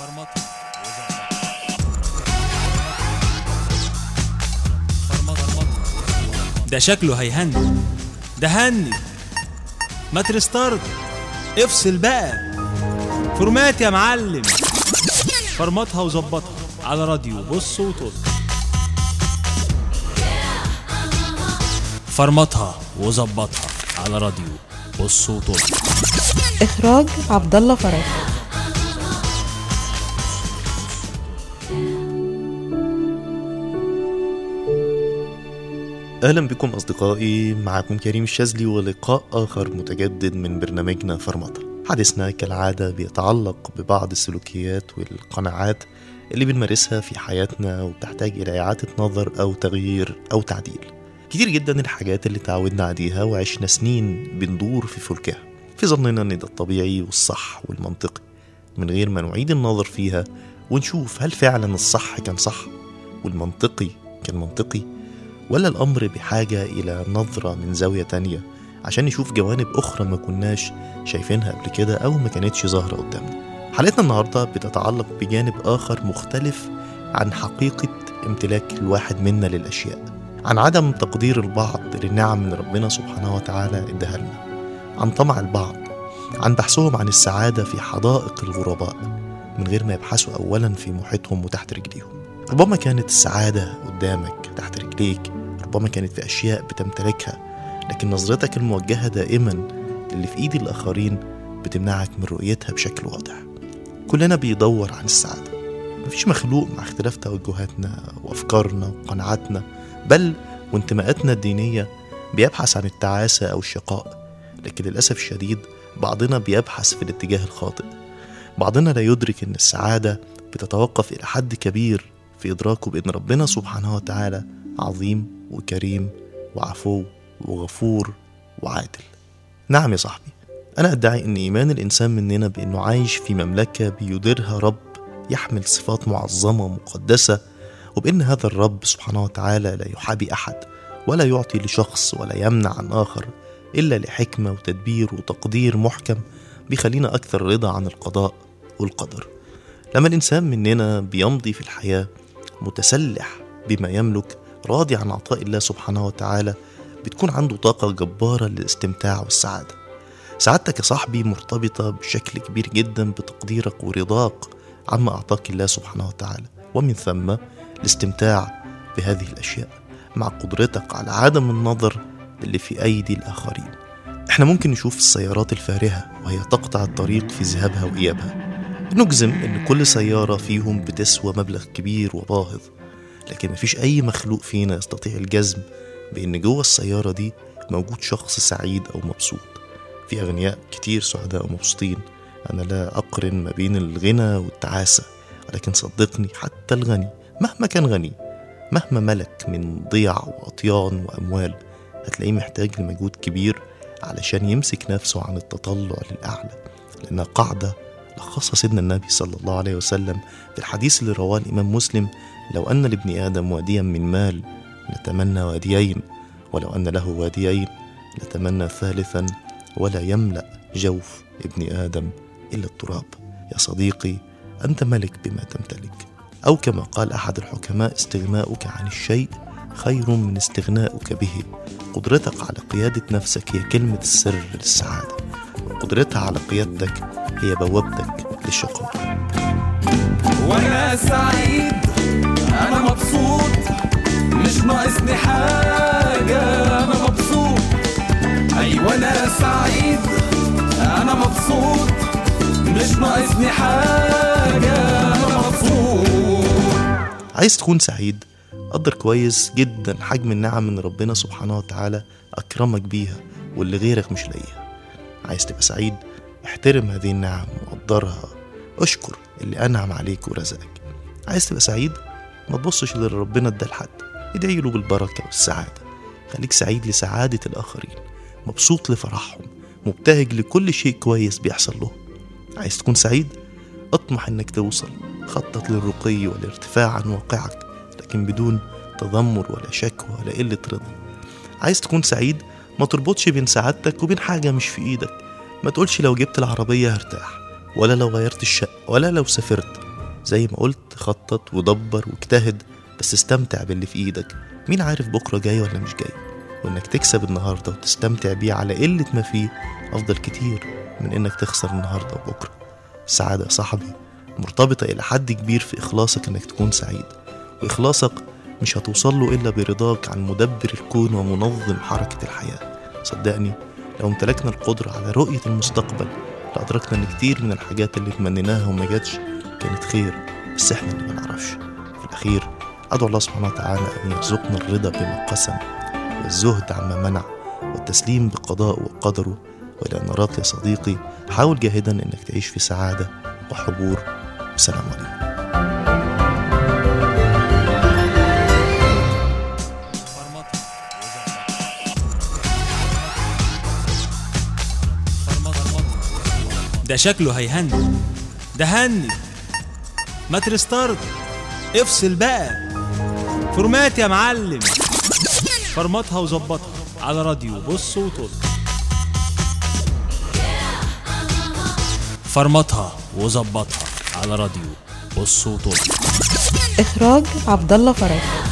ده شكله هيهني ده هني ما ترستارت افصل بقى فورمات يا معلم فرمطها وظبطها على راديو بص وطل فرمطها وظبطها على راديو بص وطل إخراج عبد الله فرج أهلا بكم أصدقائي معكم كريم الشاذلي ولقاء آخر متجدد من برنامجنا فرمطة حديثنا كالعادة بيتعلق ببعض السلوكيات والقناعات اللي بنمارسها في حياتنا وبتحتاج إلى إعادة نظر أو تغيير أو تعديل كتير جدا الحاجات اللي تعودنا عليها وعشنا سنين بندور في فلكها في ظننا ان ده الطبيعي والصح والمنطقي من غير ما نعيد النظر فيها ونشوف هل فعلا الصح كان صح والمنطقي كان منطقي ولا الأمر بحاجة إلى نظرة من زاوية تانية عشان نشوف جوانب أخرى ما كناش شايفينها قبل كده أو ما كانتش ظاهرة قدامنا حلقتنا النهاردة بتتعلق بجانب آخر مختلف عن حقيقة امتلاك الواحد منا للأشياء عن عدم تقدير البعض للنعم من ربنا سبحانه وتعالى اداها لنا عن طمع البعض عن بحثهم عن السعادة في حدائق الغرباء من غير ما يبحثوا أولا في محيطهم وتحت رجليهم ربما كانت السعادة قدامك تحت رجليك ربما كانت في أشياء بتمتلكها لكن نظرتك الموجهة دائما للي في إيد الآخرين بتمنعك من رؤيتها بشكل واضح كلنا بيدور عن السعادة مفيش مخلوق مع اختلاف توجهاتنا وأفكارنا وقناعاتنا بل وانتماءاتنا الدينية بيبحث عن التعاسة أو الشقاء لكن للأسف الشديد بعضنا بيبحث في الاتجاه الخاطئ بعضنا لا يدرك أن السعادة بتتوقف إلى حد كبير في إدراكه بأن ربنا سبحانه وتعالى عظيم وكريم وعفو وغفور وعادل نعم يا صاحبي أنا أدعي أن إيمان الإنسان مننا بأنه عايش في مملكة بيديرها رب يحمل صفات معظمة مقدسة وبأن هذا الرب سبحانه وتعالى لا يحابي أحد ولا يعطي لشخص ولا يمنع عن آخر إلا لحكمة وتدبير وتقدير محكم بيخلينا أكثر رضا عن القضاء والقدر لما الإنسان مننا بيمضي في الحياة متسلح بما يملك راضي عن عطاء الله سبحانه وتعالى بتكون عنده طاقة جبارة للاستمتاع والسعادة سعادتك يا صاحبي مرتبطة بشكل كبير جدا بتقديرك ورضاك عما أعطاك الله سبحانه وتعالى ومن ثم الاستمتاع بهذه الأشياء مع قدرتك على عدم النظر للي في أيدي الآخرين احنا ممكن نشوف السيارات الفارهة وهي تقطع الطريق في ذهابها وإيابها نجزم ان كل سيارة فيهم بتسوى مبلغ كبير وباهظ لكن مفيش أي مخلوق فينا يستطيع الجزم بأن جوه السيارة دي موجود شخص سعيد أو مبسوط في أغنياء كتير سعداء ومبسوطين أنا لا أقرن ما بين الغنى والتعاسة ولكن صدقني حتى الغني مهما كان غني مهما ملك من ضيع وأطيان وأموال هتلاقيه محتاج لمجهود كبير علشان يمسك نفسه عن التطلع للأعلى لأنها قاعدة لخصها سيدنا النبي صلى الله عليه وسلم في الحديث اللي رواه الإمام مسلم لو أن لابن آدم واديا من مال نتمنى واديين ولو أن له واديين نتمنى ثالثا ولا يملأ جوف ابن آدم إلا التراب يا صديقي أنت ملك بما تمتلك أو كما قال أحد الحكماء استغناؤك عن الشيء خير من استغناؤك به قدرتك على قيادة نفسك هي كلمة السر للسعادة وقدرتها على قيادتك هي بوابتك للشقاء وانا سعيد انا مبسوط مش ناقصني حاجة انا مبسوط ايوه انا سعيد انا مبسوط مش ناقصني حاجة انا مبسوط عايز تكون سعيد قدر كويس جدا حجم النعم من ربنا سبحانه وتعالى أكرمك بيها واللي غيرك مش لاقيها عايز تبقى سعيد احترم هذه النعم وقدرها اشكر اللي أنعم عليك ورزقك عايز تبقى سعيد ما تبصش للي ربنا ادى لحد ادعي له بالبركة والسعادة خليك سعيد لسعادة الآخرين مبسوط لفرحهم مبتهج لكل شيء كويس بيحصل لهم عايز تكون سعيد اطمح انك توصل خطط للرقي والارتفاع عن واقعك لكن بدون تذمر ولا شكوى ولا قلة رضا عايز تكون سعيد ما تربطش بين سعادتك وبين حاجة مش في ايدك ما تقولش لو جبت العربية هرتاح ولا لو غيرت الشقة ولا لو سافرت زي ما قلت خطط ودبر واجتهد بس استمتع باللي في ايدك مين عارف بكرة جاي ولا مش جاي وانك تكسب النهاردة وتستمتع بيه على قلة ما فيه افضل كتير من انك تخسر النهاردة وبكرة السعادة يا صاحبي مرتبطة إلى حد كبير في إخلاصك إنك تكون سعيد وإخلاصك مش هتوصل له إلا برضاك عن مدبر الكون ومنظم حركة الحياة صدقني لو امتلكنا القدرة على رؤية المستقبل لأدركنا إن كتير من الحاجات اللي تمنيناها وما جاتش كانت خير بس إحنا اللي ما نعرفش في الأخير أدعو الله سبحانه وتعالى أن يرزقنا الرضا بما قسم والزهد عما منع والتسليم بقضاء وقدره وإلى أن نراك يا صديقي حاول جاهدا إنك تعيش في سعادة وحبور والسلام عليكم ده شكله هيهنج ده هنج ما ترستارت افصل بقى فورمات يا معلم فرمطها وظبطها على راديو بص وطل فرمطها وظبطها على راديو بص وطل إخراج عبد الله فرج